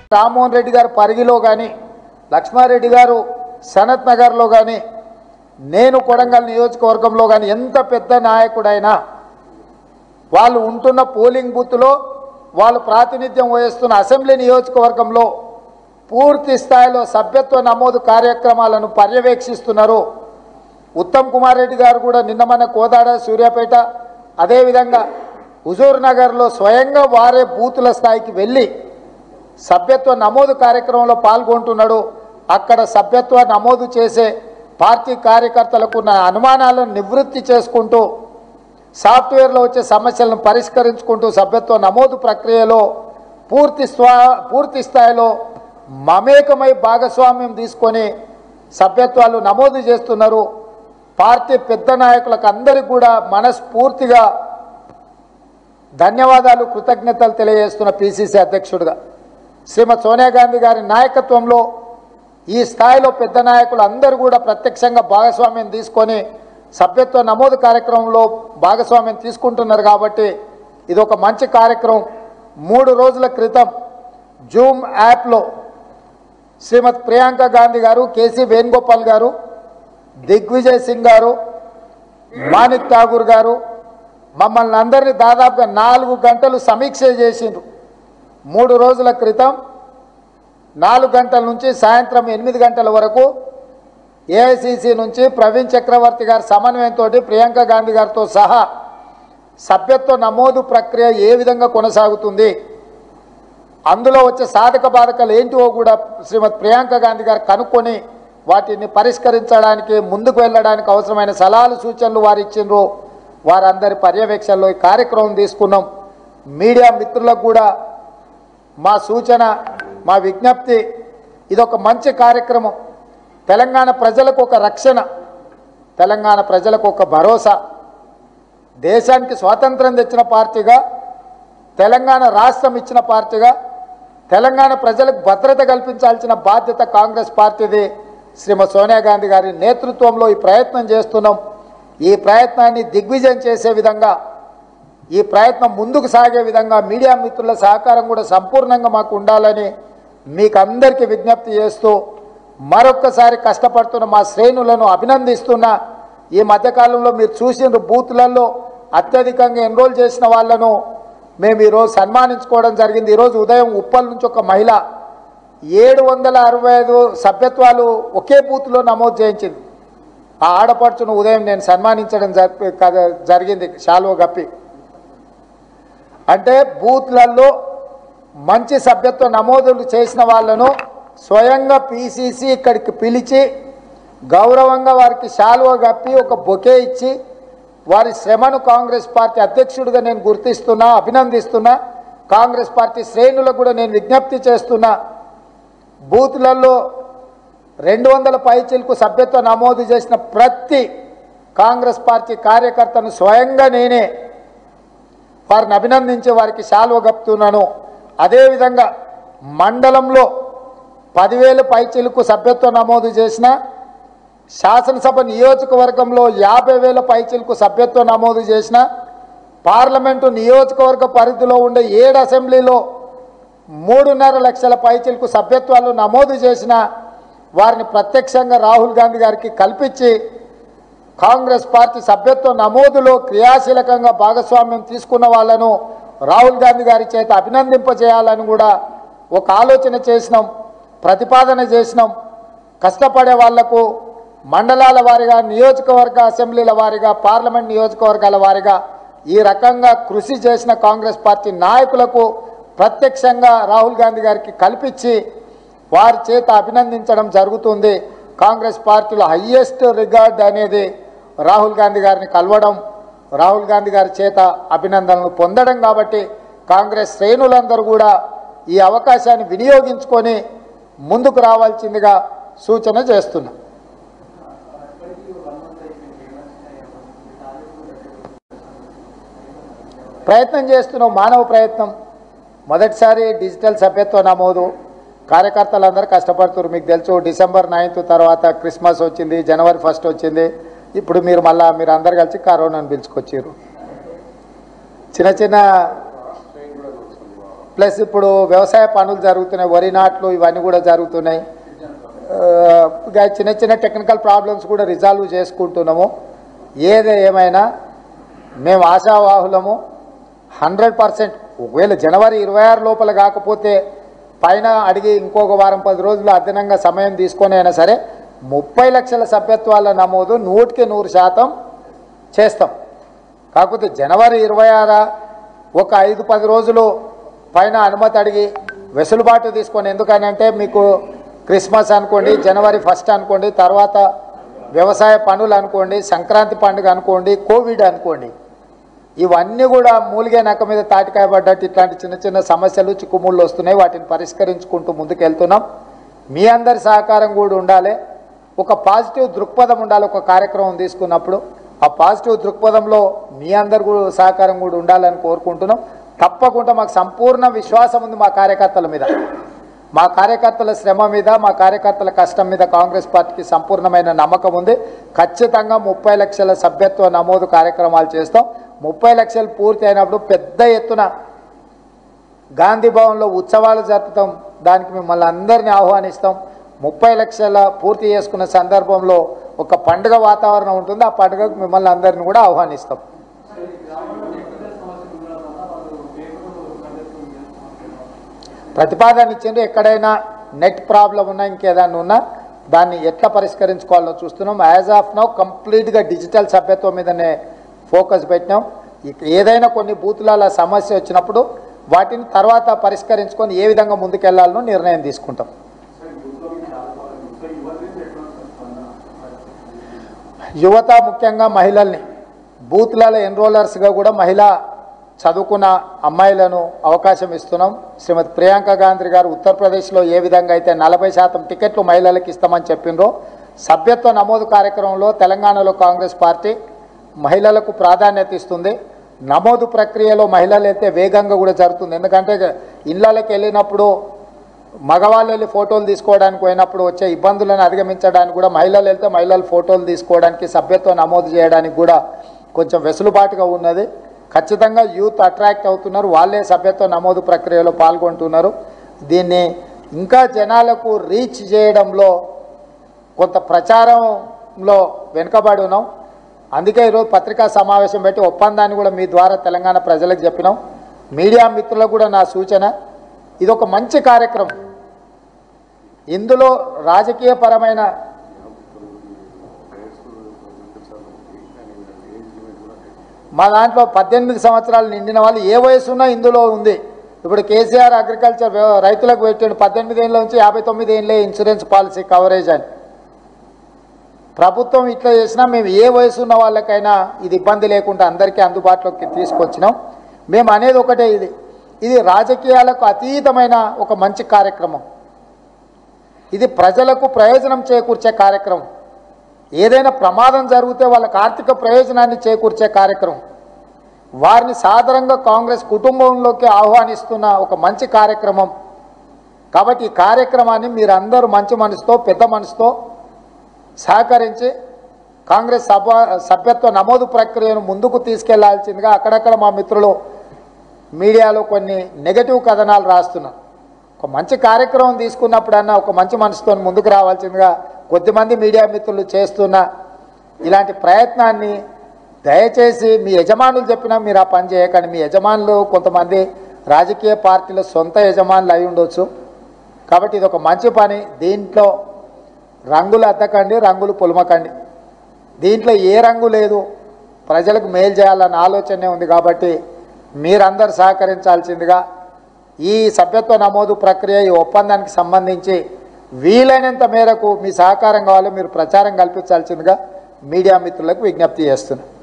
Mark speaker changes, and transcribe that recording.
Speaker 1: రామ్మోహన్ రెడ్డి గారు పరిగిలో కానీ లక్ష్మారెడ్డి గారు సనత్ నగర్లో కానీ నేను కొడంగల్ నియోజకవర్గంలో కానీ ఎంత పెద్ద నాయకుడైనా వాళ్ళు ఉంటున్న పోలింగ్ బూత్లో వాళ్ళు ప్రాతినిధ్యం వహిస్తున్న అసెంబ్లీ నియోజకవర్గంలో పూర్తి స్థాయిలో సభ్యత్వ నమోదు కార్యక్రమాలను పర్యవేక్షిస్తున్నారు ఉత్తమ్ కుమార్ రెడ్డి గారు కూడా నిన్న మన కోదాడ సూర్యాపేట అదేవిధంగా హుజూర్ నగర్లో స్వయంగా వారే బూతుల స్థాయికి వెళ్ళి సభ్యత్వ నమోదు కార్యక్రమంలో పాల్గొంటున్నాడు అక్కడ సభ్యత్వ నమోదు చేసే పార్టీ కార్యకర్తలకు ఉన్న అనుమానాలను నివృత్తి చేసుకుంటూ సాఫ్ట్వేర్లో వచ్చే సమస్యలను పరిష్కరించుకుంటూ సభ్యత్వ నమోదు ప్రక్రియలో పూర్తి స్వా పూర్తి స్థాయిలో మమేకమై భాగస్వామ్యం తీసుకొని సభ్యత్వాలు నమోదు చేస్తున్నారు పార్టీ పెద్ద నాయకులకు అందరికీ కూడా మనస్ఫూర్తిగా ధన్యవాదాలు కృతజ్ఞతలు తెలియజేస్తున్న పిసిసి అధ్యక్షుడిగా శ్రీమతి సోనియా గాంధీ గారి నాయకత్వంలో ఈ స్థాయిలో పెద్ద నాయకులు అందరూ కూడా ప్రత్యక్షంగా భాగస్వామ్యం తీసుకొని సభ్యత్వ నమోదు కార్యక్రమంలో భాగస్వామ్యం తీసుకుంటున్నారు కాబట్టి ఇది ఒక మంచి కార్యక్రమం మూడు రోజుల క్రితం జూమ్ యాప్లో శ్రీమతి ప్రియాంక గాంధీ గారు కేసీ వేణుగోపాల్ గారు దిగ్విజయ్ సింగ్ గారు మాణిక్ ఠాగూర్ గారు మమ్మల్ని అందరినీ దాదాపుగా నాలుగు గంటలు సమీక్ష చేసిండ్రు మూడు రోజుల క్రితం నాలుగు గంటల నుంచి సాయంత్రం ఎనిమిది గంటల వరకు ఏఐసిసి నుంచి ప్రవీణ్ చక్రవర్తి గారి సమన్వయంతో ప్రియాంక గాంధీ గారితో సహా సభ్యత్వ నమోదు ప్రక్రియ ఏ విధంగా కొనసాగుతుంది అందులో వచ్చే సాధక బాధకాలు ఏంటివో కూడా శ్రీమతి ప్రియాంక గాంధీ గారు కనుక్కొని వాటిని పరిష్కరించడానికి ముందుకు వెళ్ళడానికి అవసరమైన సలహాలు సూచనలు వారు ఇచ్చిండ్రు వారందరి పర్యవేక్షణలో ఈ కార్యక్రమం తీసుకున్నాం మీడియా మిత్రులకు కూడా మా సూచన మా విజ్ఞప్తి ఇదొక మంచి కార్యక్రమం తెలంగాణ ప్రజలకు ఒక రక్షణ తెలంగాణ ప్రజలకు ఒక భరోసా దేశానికి స్వాతంత్రం తెచ్చిన పార్టీగా తెలంగాణ రాష్ట్రం ఇచ్చిన పార్టీగా తెలంగాణ ప్రజలకు భద్రత కల్పించాల్సిన బాధ్యత కాంగ్రెస్ పార్టీది శ్రీమతి సోనియా గాంధీ గారి నేతృత్వంలో ఈ ప్రయత్నం చేస్తున్నాం ఈ ప్రయత్నాన్ని దిగ్విజయం చేసే విధంగా ఈ ప్రయత్నం ముందుకు సాగే విధంగా మీడియా మిత్రుల సహకారం కూడా సంపూర్ణంగా మాకు ఉండాలని మీకు అందరికీ విజ్ఞప్తి చేస్తూ మరొక్కసారి కష్టపడుతున్న మా శ్రేణులను అభినందిస్తున్నా ఈ మధ్యకాలంలో మీరు చూసిన బూత్లలో అత్యధికంగా ఎన్రోల్ చేసిన వాళ్ళను మేము ఈరోజు సన్మానించుకోవడం జరిగింది ఈరోజు ఉదయం ఉప్పల్ నుంచి ఒక మహిళ ఏడు వందల అరవై ఐదు సభ్యత్వాలు ఒకే బూత్లో నమోదు చేయించింది ఆ ఆడపడుచును ఉదయం నేను సన్మానించడం జరిపి కద- జరిగింది శాలువ గప్పి అంటే బూత్లలో మంచి సభ్యత్వ నమోదులు చేసిన వాళ్ళను స్వయంగా పిసిసి ఇక్కడికి పిలిచి గౌరవంగా వారికి శాలువ కప్పి ఒక బొకే ఇచ్చి వారి శ్రమను కాంగ్రెస్ పార్టీ అధ్యక్షుడిగా నేను గుర్తిస్తున్నా అభినందిస్తున్నా కాంగ్రెస్ పార్టీ శ్రేణులకు కూడా నేను విజ్ఞప్తి చేస్తున్నా బూత్లలో రెండు వందల పైచీలకు సభ్యత్వ నమోదు చేసిన ప్రతి కాంగ్రెస్ పార్టీ కార్యకర్తను స్వయంగా నేనే వారిని అభినందించి వారికి శాలువ కప్పుతున్నాను అదేవిధంగా మండలంలో పదివేలు పైచీలకు సభ్యత్వ నమోదు చేసిన శాసనసభ నియోజకవర్గంలో యాభై వేల పైచీలకు సభ్యత్వ నమోదు చేసిన పార్లమెంటు నియోజకవర్గ పరిధిలో ఉండే ఏడు అసెంబ్లీలో మూడున్నర లక్షల పైచీలకు సభ్యత్వాలు నమోదు చేసిన వారిని ప్రత్యక్షంగా రాహుల్ గాంధీ గారికి కల్పించి కాంగ్రెస్ పార్టీ సభ్యత్వ నమోదులో క్రియాశీలకంగా భాగస్వామ్యం తీసుకున్న వాళ్ళను రాహుల్ గాంధీ గారి చేత అభినందింపజేయాలని కూడా ఒక ఆలోచన చేసినాం ప్రతిపాదన చేసినాం కష్టపడే వాళ్లకు మండలాల వారిగా నియోజకవర్గ అసెంబ్లీల వారిగా పార్లమెంట్ నియోజకవర్గాల వారిగా ఈ రకంగా కృషి చేసిన కాంగ్రెస్ పార్టీ నాయకులకు ప్రత్యక్షంగా రాహుల్ గాంధీ గారికి కల్పించి వారి చేత అభినందించడం జరుగుతుంది కాంగ్రెస్ పార్టీలో హయ్యెస్ట్ రిగార్డ్ అనేది రాహుల్ గాంధీ గారిని కలవడం రాహుల్ గాంధీ గారి చేత అభినందనలు పొందడం కాబట్టి కాంగ్రెస్ శ్రేణులందరూ కూడా ఈ అవకాశాన్ని వినియోగించుకొని ముందుకు రావాల్సిందిగా సూచన చేస్తున్నా ప్రయత్నం చేస్తున్నాం మానవ ప్రయత్నం మొదటిసారి డిజిటల్ సభ్యత్వ నమోదు కార్యకర్తలందరూ కష్టపడుతున్నారు మీకు తెలుసు డిసెంబర్ నైన్త్ తర్వాత క్రిస్మస్ వచ్చింది జనవరి ఫస్ట్ వచ్చింది ఇప్పుడు మీరు మళ్ళా మీరు అందరు కలిసి కరోనాను పిలుచుకొచ్చారు చిన్న చిన్న ప్లస్ ఇప్పుడు వ్యవసాయ పనులు జరుగుతున్నాయి వరి నాట్లు ఇవన్నీ కూడా జరుగుతున్నాయి ఆ, ఇక చిన్న చిన్న టెక్నికల్ ప్రాబ్లమ్స్ కూడా రిజాల్వ్ చేసుకుంటున్నాము ఏది ఏమైనా మేము ఆశావాహులము హండ్రెడ్ పర్సెంట్ ఒకవేళ జనవరి ఇరవై ఆరు లోపల కాకపోతే పైన అడిగి ఇంకొక వారం పది రోజులు అదనంగా సమయం తీసుకొని అయినా సరే ముప్పై లక్షల సభ్యత్వాల నమోదు నూటికి నూరు శాతం చేస్తాం కాకపోతే జనవరి ఇరవై ఆరు ఒక ఐదు పది రోజులు పైన అనుమతి అడిగి వెసులుబాటు తీసుకొని ఎందుకనంటే మీకు క్రిస్మస్ అనుకోండి జనవరి ఫస్ట్ అనుకోండి తర్వాత వ్యవసాయ పనులు అనుకోండి సంక్రాంతి పండుగ అనుకోండి కోవిడ్ అనుకోండి ఇవన్నీ కూడా మూలిగే నక్క మీద తాటికాయ పడ్డట్టు ఇట్లాంటి చిన్న చిన్న సమస్యలు చిక్కుముళ్ళు వస్తున్నాయి వాటిని పరిష్కరించుకుంటూ ముందుకెళ్తున్నాం మీ అందరి సహకారం కూడా ఉండాలి ఒక పాజిటివ్ దృక్పథం ఉండాలి ఒక కార్యక్రమం తీసుకున్నప్పుడు ఆ పాజిటివ్ దృక్పథంలో మీ అందరు కూడా సహకారం కూడా ఉండాలని కోరుకుంటున్నాం తప్పకుండా మాకు సంపూర్ణ విశ్వాసం ఉంది మా కార్యకర్తల మీద మా కార్యకర్తల శ్రమ మీద మా కార్యకర్తల కష్టం మీద కాంగ్రెస్ పార్టీకి సంపూర్ణమైన నమ్మకం ఉంది ఖచ్చితంగా ముప్పై లక్షల సభ్యత్వ నమోదు కార్యక్రమాలు చేస్తాం ముప్పై లక్షలు పూర్తి అయినప్పుడు పెద్ద ఎత్తున గాంధీ భవన్లో ఉత్సవాలు జరుపుతాం దానికి మిమ్మల్ని అందరినీ ఆహ్వానిస్తాం ముప్పై లక్షల పూర్తి చేసుకున్న సందర్భంలో ఒక పండుగ వాతావరణం ఉంటుంది ఆ పండుగకు మిమ్మల్ని అందరిని కూడా ఆహ్వానిస్తాం ప్రతిపాదన ఇచ్చిండ్రు ఎక్కడైనా నెట్ ప్రాబ్లం ఉన్నా ఇంకేదైనా ఉన్నా దాన్ని ఎట్లా పరిష్కరించుకోవాలో చూస్తున్నాం యాజ్ ఆఫ్ నౌ కంప్లీట్గా డిజిటల్ సభ్యత్వం మీదనే ఫోకస్ పెట్టినాం ఇక ఏదైనా కొన్ని బూతుల సమస్య వచ్చినప్పుడు వాటిని తర్వాత పరిష్కరించుకొని ఏ విధంగా ముందుకెళ్లాలనో నిర్ణయం తీసుకుంటాం యువత ముఖ్యంగా మహిళల్ని బూత్లలో ఎన్రోలర్స్గా కూడా మహిళా చదువుకున్న అమ్మాయిలను అవకాశం ఇస్తున్నాం శ్రీమతి ప్రియాంక గాంధీ గారు ఉత్తరప్రదేశ్లో ఏ విధంగా అయితే నలభై శాతం టికెట్లు మహిళలకు ఇస్తామని చెప్పిండ్రో సభ్యత్వ నమోదు కార్యక్రమంలో తెలంగాణలో కాంగ్రెస్ పార్టీ మహిళలకు ప్రాధాన్యత ఇస్తుంది నమోదు ప్రక్రియలో మహిళలు అయితే వేగంగా కూడా జరుగుతుంది ఎందుకంటే ఇళ్ళకి వెళ్ళినప్పుడు మగవాళ్ళు వెళ్ళి ఫోటోలు తీసుకోవడానికి పోయినప్పుడు వచ్చే ఇబ్బందులను అధిగమించడానికి కూడా మహిళలు వెళ్తే మహిళలు ఫోటోలు తీసుకోవడానికి సభ్యత్వం నమోదు చేయడానికి కూడా కొంచెం వెసులుబాటుగా ఉన్నది ఖచ్చితంగా యూత్ అట్రాక్ట్ అవుతున్నారు వాళ్ళే సభ్యత్వ నమోదు ప్రక్రియలో పాల్గొంటున్నారు దీన్ని ఇంకా జనాలకు రీచ్ చేయడంలో కొంత ప్రచారంలో వెనుకబడి ఉన్నాం అందుకే ఈరోజు పత్రికా సమావేశం పెట్టి ఒప్పందాన్ని కూడా మీ ద్వారా తెలంగాణ ప్రజలకు చెప్పినాం మీడియా మిత్రులకు కూడా నా సూచన ఇది ఒక మంచి కార్యక్రమం ఇందులో రాజకీయపరమైన మా దాంట్లో పద్దెనిమిది సంవత్సరాలు నిండిన వాళ్ళు ఏ వయసు ఉన్నా ఇందులో ఉంది ఇప్పుడు కేసీఆర్ అగ్రికల్చర్ వ్య- రైతులకు పెట్టిండు పద్దెనిమిది ఏళ్ళ నుంచి యాభై తొమ్మిది ఏళ్ళే ఇన్సూరెన్స్ పాలసీ కవరేజ్ అని ప్రభుత్వం ఇట్లా చేసినా మేము ఏ వయసు ఉన్న వాళ్ళకైనా ఇది ఇబ్బంది లేకుండా అందరికీ అందుబాటులోకి తీసుకొచ్చినాం మేము అనేది ఒకటే ఇది ఇది రాజకీయాలకు అతీతమైన ఒక మంచి కార్యక్రమం ఇది ప్రజలకు ప్రయోజనం చేకూర్చే కార్యక్రమం ఏదైనా ప్రమాదం జరిగితే వాళ్ళకి ఆర్థిక ప్రయోజనాన్ని చేకూర్చే కార్యక్రమం వారిని సాధారణంగా కాంగ్రెస్ కుటుంబంలోకి ఆహ్వానిస్తున్న ఒక మంచి కార్యక్రమం కాబట్టి ఈ కార్యక్రమాన్ని మీరందరూ మంచి మనసుతో పెద్ద మనసుతో సహకరించి కాంగ్రెస్ సభ సభ్యత్వ నమోదు ప్రక్రియను ముందుకు తీసుకెళ్లాల్సిందిగా అక్కడక్కడ మా మిత్రులు మీడియాలో కొన్ని నెగటివ్ కథనాలు రాస్తున్నారు ఒక మంచి కార్యక్రమం తీసుకున్నప్పుడన్నా ఒక మంచి మనసుతో ముందుకు రావాల్సిందిగా కొద్దిమంది మీడియా మిత్రులు చేస్తున్న ఇలాంటి ప్రయత్నాన్ని దయచేసి మీ యజమానులు చెప్పినా మీరు ఆ పని చేయకండి మీ యజమానులు కొంతమంది రాజకీయ పార్టీల సొంత యజమానులు అయి ఉండొచ్చు కాబట్టి ఇది ఒక మంచి పని దీంట్లో రంగులు అద్దకండి రంగులు పొలమకండి దీంట్లో ఏ రంగు లేదు ప్రజలకు మేలు చేయాలన్న ఆలోచనే ఉంది కాబట్టి మీరందరూ సహకరించాల్సిందిగా ఈ సభ్యత్వ నమోదు ప్రక్రియ ఈ ఒప్పందానికి సంబంధించి వీలైనంత మేరకు మీ సహకారం కావాలి మీరు ప్రచారం కల్పించాల్సిందిగా మీడియా మిత్రులకు విజ్ఞప్తి చేస్తున్నాను